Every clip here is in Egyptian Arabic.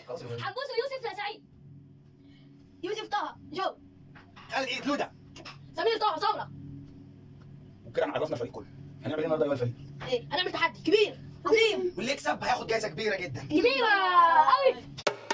حبوس ويوسف يا سعيد يوسف طه جو خالد ايد لودا سمير طه ثوره وكده احنا عرفنا الفريق كله هنعمل ايه النهارده يا الفريق ايه هنعمل تحدي كبير عظيم واللي يكسب هياخد جايزه كبيره جدا كبيره قوي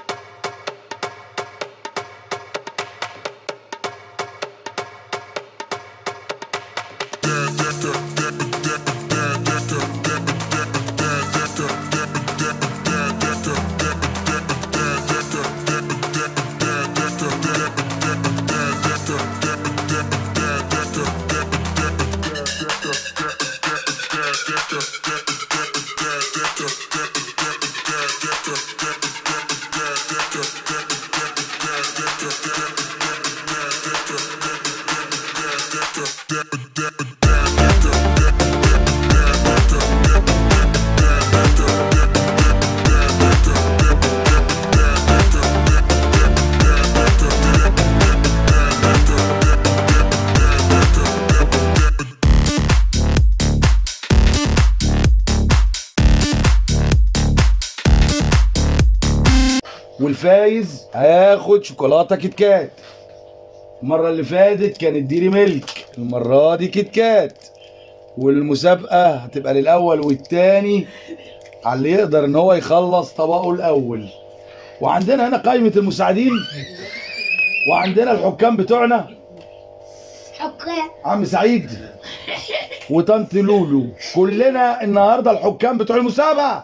والفايز هياخد شوكولاته كيت كات المره اللي فاتت كانت ديري ميلك المره دي كيت كات والمسابقه هتبقى للاول والتاني على اللي يقدر ان هو يخلص طبقه الاول وعندنا هنا قائمه المساعدين وعندنا الحكام بتوعنا حكام عم سعيد وطنط لولو كلنا النهارده الحكام بتوع المسابقه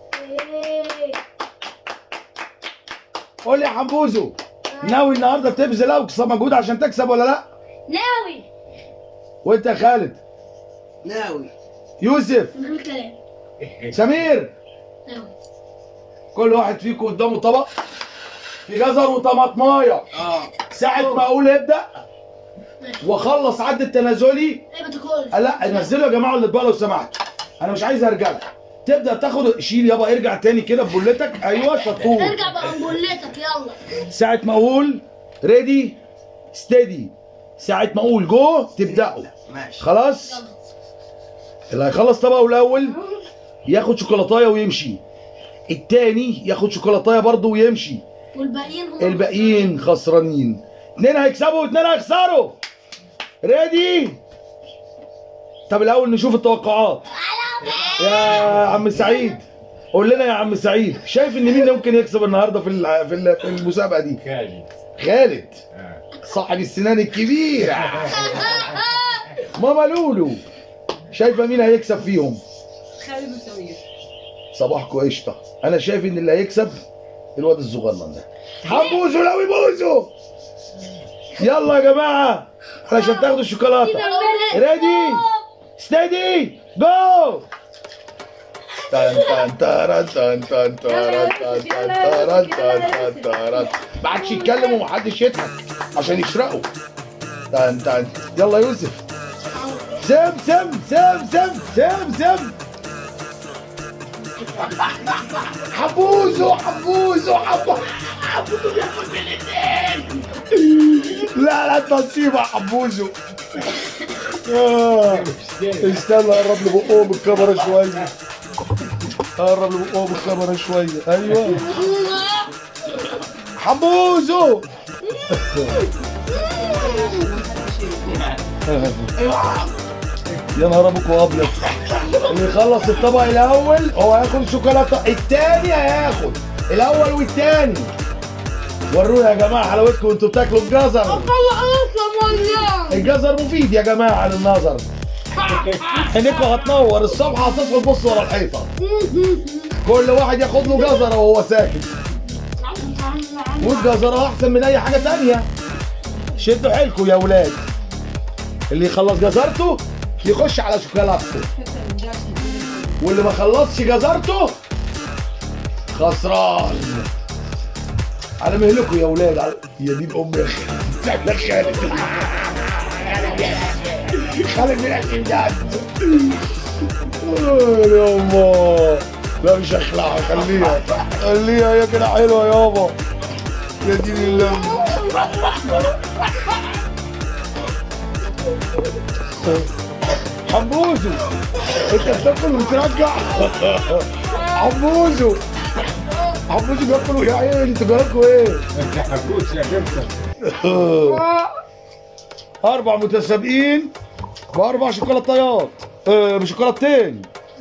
قول لي يا حمبوزو ناوي النهارده تبذل اقصى مجهود عشان تكسب ولا لا ناوي وانت يا خالد ناوي يوسف من غير كلام سمير ناوي كل واحد فيكم قدامه طبق في جزر وطماطمايه اه ساعة ما اقول ابدا واخلص عد التنازلي ايه ما تاكلش آه، لا نزلوا يا جماعه الاطباق لو سمحتوا انا مش عايز ارجع تبدا تاخد شيل يابا ارجع تاني كده ببولتك ايوه شطور ارجع بقنبلتك يلا ساعة ما اقول ريدي ستيدي ساعة ما اقول جو تبدأوا ماشي خلاص اللي هيخلص طبقه الاول ياخد شوكولاتايه ويمشي التاني ياخد شوكولاتايه برضه ويمشي والباقيين هم الباقيين خسرانين اتنين هيكسبوا واتنين هيخسروا ريدي طب الاول نشوف التوقعات يا عم سعيد قول لنا يا عم سعيد شايف ان مين ممكن يكسب النهارده في الع- في ال- في المسابقه دي خالد خالد صاحب السنان الكبيره ماما لولو شايفه مين هيكسب فيهم خالد وسمير صباحكم قشطه انا شايف ان اللي هيكسب الواد الصغنن ده حبوزو لو يبوزو يلا يا جماعه علشان تاخدوا الشوكولاته ريدي ستيدي جو تان تان تاران تان تان تاران تان تان تاران تان تان تاران ما عادش يتكلم ومحدش يضحك عشان يشرقوا تان تان يلا يوسف سم سم سم سم سم سم حبوزو حبوزو حبوزو حبوزو بياخد من الاثنين لا لا انت نصيبه يا حبوزو آه. استنى قرب لي بقه بالكاميرا شويه قرب لي بقه بالكاميرا شويه ايوه حموزو يا نهار ابوك ابيض اللي يخلص الطبق الاول هو هياخد شوكولاته التاني هياخد الاول والتاني ورونا يا جماعه حلاوتكم وانتوا بتاكلوا الجزر الجزر مفيد يا جماعه للنظر عينيكوا هتنور الصبح هتصحوا تبصوا ورا الحيطه كل واحد ياخد له جزره وهو ساكت والجزره احسن من اي حاجه تانية شدوا حيلكم يا ولاد اللي يخلص جزرته يخش على شوكولاتته واللي ما خلصش جزرته خسران على مهلكم يا ولاد على- يا دين امي يا خالد يا خالد خالد من الاخر بجد يا يابا لا مش هخلعها خليها خليها هي كده حلوه يابا يا دين الله حموزو انت بتاكل وترجع حموزو حموزو بياكلوا يا عيني انتوا جرالكوا ايه؟ حبوش يا جبسة اربع متسابقين باربع شوكولاتات آه بشوكولاتتين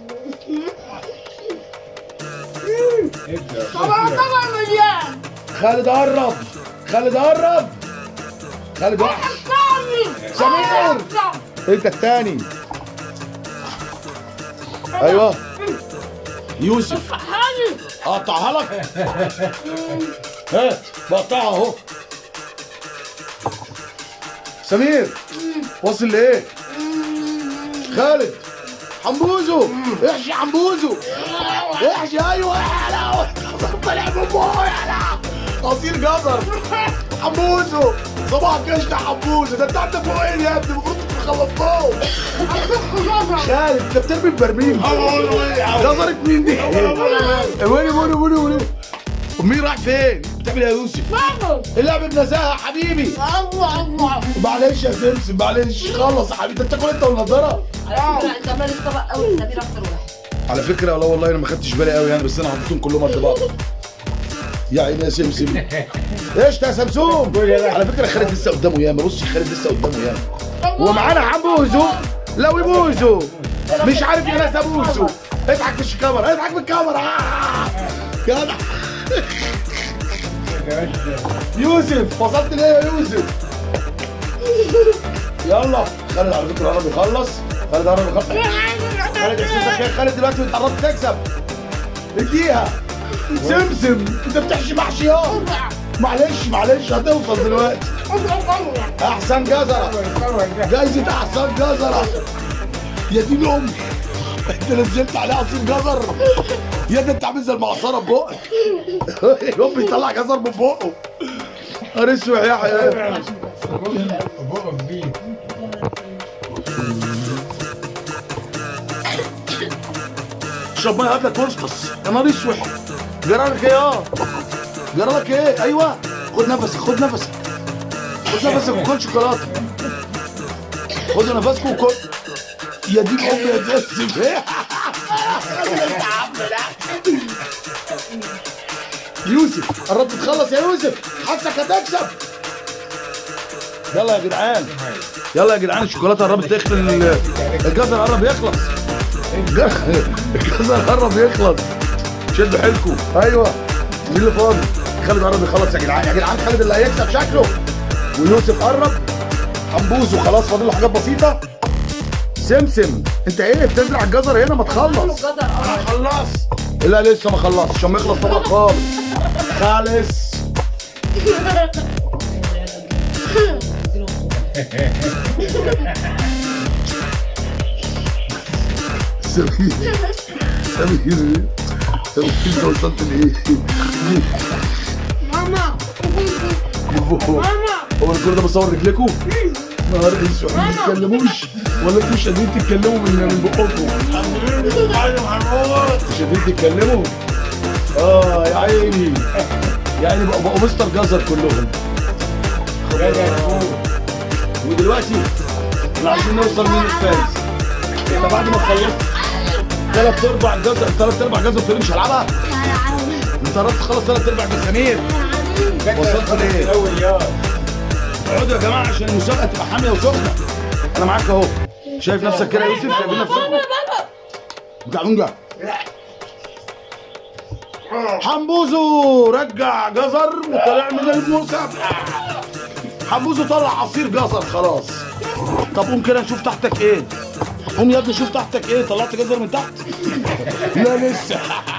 ابدأ طبعا طبعا مليان خالد قرب خالد قرب خالد وحش ثاني سمير انت التاني ايوه يوسف حالي اقطعها لك ها بقطعها اهو سمير وصل لايه خالد حمبوزو احشي حمبوزو احشي ايوه يا طلع من بوه يا عصير جزر حمبوزو صباح كشت حمبوزو ده انت عندك فوقين يا ابني المفروض تخلصوه خالد انت بترمي البرميل جزرة مين دي؟ ويني ويني ويني ويني ومين راح فين؟ بتعمل ايه يا يوسف؟ اللعب بنزاهة يا حبيبي الله الله معلش يا سمسم معلش خلص يا حبيبي انت بتاكل انت والنضاره انت مالك طبق قوي سمير اكتر واحد على فكره لا والله انا ما خدتش بالي قوي يعني بس انا حطيتهم كلهم قد بعض يا عيني يا سمسم ايش يا سمسوم على فكره خالد لسه قدامه ياما بصي خالد لسه قدامه ياما ومعانا حموزو لو بوزو مش عارف يا ناس ابوزو اضحك في الكاميرا اضحك في الكاميرا آه. جدع يوسف وصلت ليه يا يوسف يلا خالد على فكره قرب يخلص خالد قرب يخلص خالد احساسك ايه خالد دلوقتي وانت قربت تكسب اديها سمسم انت بتحشي محشيات معلش معلش هتوصل دلوقتي احسن جزره جايزه احسن جزره يا دين امي انت نزلت عليه عصير جزر يا ده انت عامل زي المعصره ببقك يوم بيطلع جزر من بقه نهار اسود يا حياتي بقى كبير اشرب ميه هات لك وسطس يا نهار اسود جرالك ايه اه جرالك ايه ايوه خد نفسك خد نفسك خد نفسك وكل شوكولاته خد نفسك وكل يا دين امي يا جاسم يوسف قربت تخلص يا يوسف حاسك هتكسب يلا يا جدعان يلا يا جدعان الشوكولاته قربت تخلص الجزر قرب يخلص الجزر قرب يخلص شدوا حيلكم ايوه مين اللي فاضي خالد قرب يخلص يا جدعان يا جدعان خالد اللي هيكسب شكله ويوسف قرب حنبوز وخلاص فاضل له حاجات بسيطه سمسم انت ايه بتزرع الجزر هنا ما تخلص جزر اه خلص لا لسه ما خلصش عشان ما يخلص طبعا خالص خالص سمير سمير سمير انت وصلت لايه؟ ماما ماما هو الكل ده بصور رجلكم؟ نهار اسود ما تتكلموش ولا انتوا مش قادرين تتكلموا من من بقكم؟ مش قادرين تتكلموا؟ اه يا عيني يعني بقوا بقوا مستر جزر كلهم ودلوقتي احنا عايزين نوصل مين الفارس انت بعد ما خلصت ثلاث ارباع جزر ثلاث ارباع جزر تقول لي مش هلعبها انت قربت تخلص ثلاث ارباع جسامير وصلت لايه؟ الاول يا اقعدوا يا جماعه عشان المسابقه تبقى حاميه وسخنه انا معاك اهو شايف نفسك كده يا يوسف شايفين نفسكم بتاع نجا حمبوزو رجع جزر وطلع من المسابقه حمبوزو طلع عصير جزر خلاص طب قوم كده نشوف تحتك ايه قوم يا ابني شوف تحتك ايه طلعت جزر من تحت لا لسه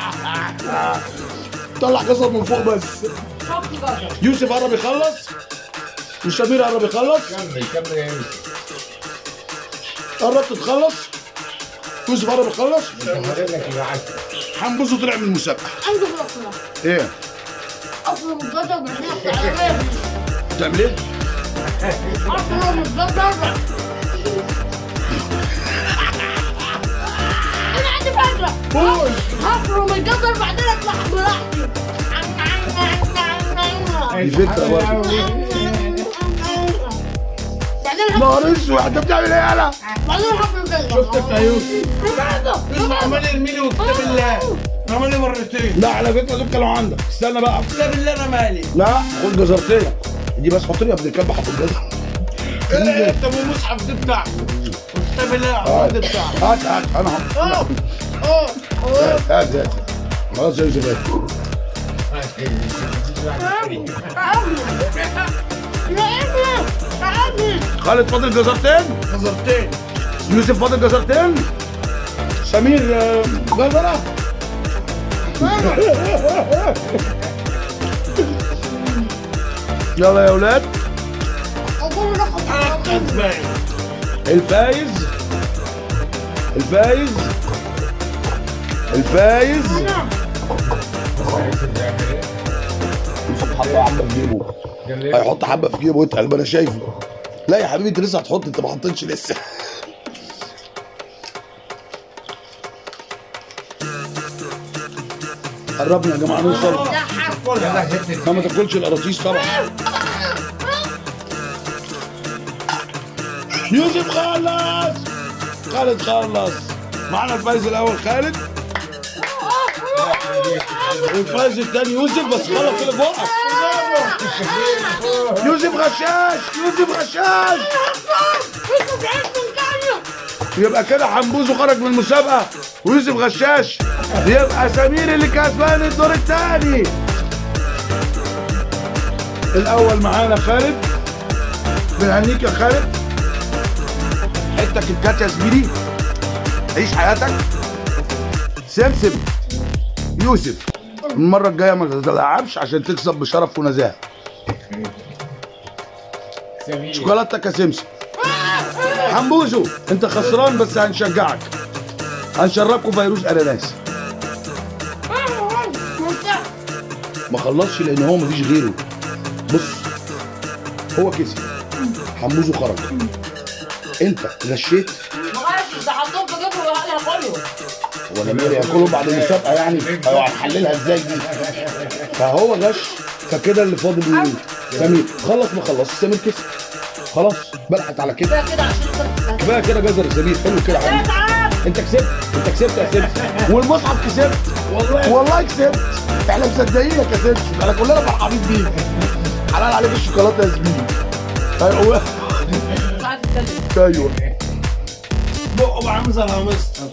طلع جزر من فوق بس حط جزر يوسف قرب يخلص وسمير قرب يخلص كمل كمل يا يوسف قربت تخلص يوسف قرب يخلص انت حضرتك يا عسل حنبوزو طلع من المسابقه عنده بكره ايه اصلا الجزر بعدين العربيه بتعمل ايه؟ اصلا الجزر انا عندي فكره قول هفرم الجزر بعدين اطلع براحتي دي فكره برضه بعدين هف- نهار اسود انت بتعمل ايه يالا؟ بعدين هفرم الجزر شفتك يا يوسف اسمع عمال ارميلي وكتاب الله عملي مرتين لا على فكره دول كانوا عندك استنى بقى لا بالله انا مالي لا خد جزرتين دي بس حط لي يا ابن الكلب حط الجزر إيه، انت مو مصحف ده بتاعك كتاب الله ده بتاعك هات هات انا هات هات هات خلاص يا يوسف هات. خالد فاضل جزرتين نظرتين يوسف فاضل جزرتين سمير آه، جزرة يلا يا اولاد كسبان الفايز الفايز الفايز يوسف حط حبه في جيبه هيحط حبه في جيبه وانت قلب انا شايفه لا يا حبيبي انت لسه هتحط انت ما حطيتش لسه قربنا يا جماعه نوصل ما ما تاكلش القراطيس طبعا يوسف خلص خالد خلص معانا الفايز الاول خالد والفايز الثاني يوسف بس خلص كده بوقف يوسف غشاش يوسف غشاش يبقى كده حنبوزه خرج من المسابقه ويوسف غشاش يبقى سمير اللي كسبان الدور الثاني الاول معانا خالد بنهنيك يا خالد حتك الكات يا زميلي عيش حياتك سمسم يوسف المره الجايه ما تتلاعبش عشان تكسب بشرف ونزاهه شوكولاتك يا سمسم حنبوزو انت خسران بس هنشجعك هنشربكم فيروس اناناس ما خلصش لان هو مفيش غيره بص هو كسب حموزه خرج انت غشيت معلش ده حطهم في جيبه وقال كله ولا مين ياكلهم بعد المسابقه يعني أيوة، هنحللها ازاي دي فهو غش فكده اللي فاضل مين سمير خلص ما خلص سمير كسب خلاص بلحت على كده كده كده عشان انت كفايه كده جزر سمير حلو كده يا حبيبي انت كسبت انت كسبت يا سمسم والمصحف كسبت والله والله كسبت احنا مصدقينك يا سمسم احنا كلنا فرحانين بيك حلال عليك الشوكولاته يا زميلي ايوه مش عارف تتكلم ايوه بقه عامل زي الهامستر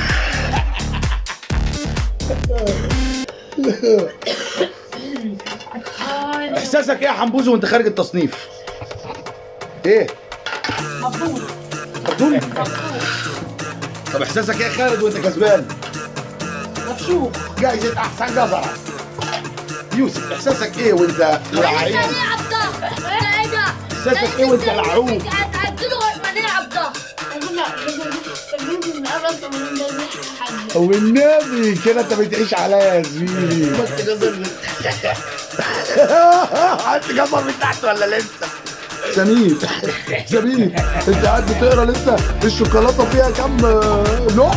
احساسك ايه يا حنبوزه وانت خارج التصنيف ايه مبروك مبدون طب احساسك ايه يا خالد وانت كسبان مفشوخ جايزه احسن جزره يوسف احساسك ايه وانت لعيب احساسك ايه وانت لعوب والنبي كده انت بتعيش عليا يا زميلي انت جزر من تحت ولا لسه سمير سمير انت قاعد بتقرا لسه الشوكولاته فيها كام آه، نوع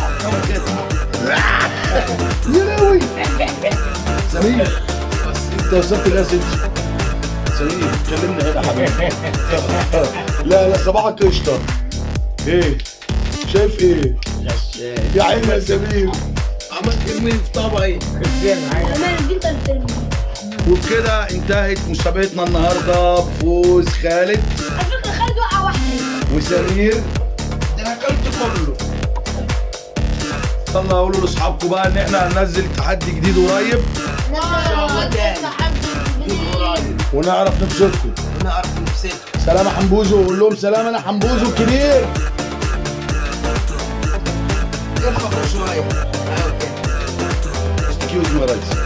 يا لهوي سمير انت وصلت ليه يا سيدي سمير كلمني هنا يا حبيبي لا لا صباحك قشطه ايه شايف ايه يا عيني يا سمير عملت ارمي في طبقي وبكده انتهت مسابقتنا النهارده بفوز خالد وسمير ده انا اكلت كله يلا قولوا لاصحابكم بقى ان احنا هننزل تحدي جديد قريب ونعرف نبسطكم انا عارف نفسيتك سلام يا حنبوزو قول لهم سلام انا حنبوزو الكبير ارفع شويه ايوه كده اكسكيوز مي يا ريس